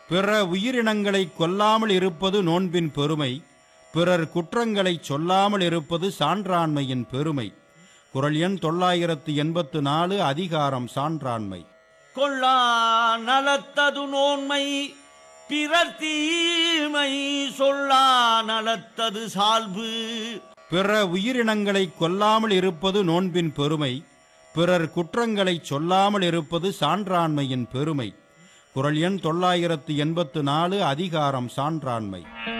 பிற உயிரினங்களை கொல்லாமல் இருப்பது நோன்பின் பெருமை பிறர் குற்றங்களை சொல்லாமல் இருப்பது சான்றாண்மையின் பெருமை குரல் எண் தொள்ளாயிரத்து எண்பத்து நாலு அதிகாரம் சான்றாண்மை கொள்ளா நலத்தது நோன்மை பிறர் தீமை சொல்லா நலத்தது சால்பு பிற உயிரினங்களை கொல்லாமல் இருப்பது நோன்பின் பெருமை பிறர் குற்றங்களை சொல்லாமல் இருப்பது சான்றாண்மையின் பெருமை குரல் எண் தொள்ளாயிரத்து எண்பத்து நாலு அதிகாரம் சான்றாண்மை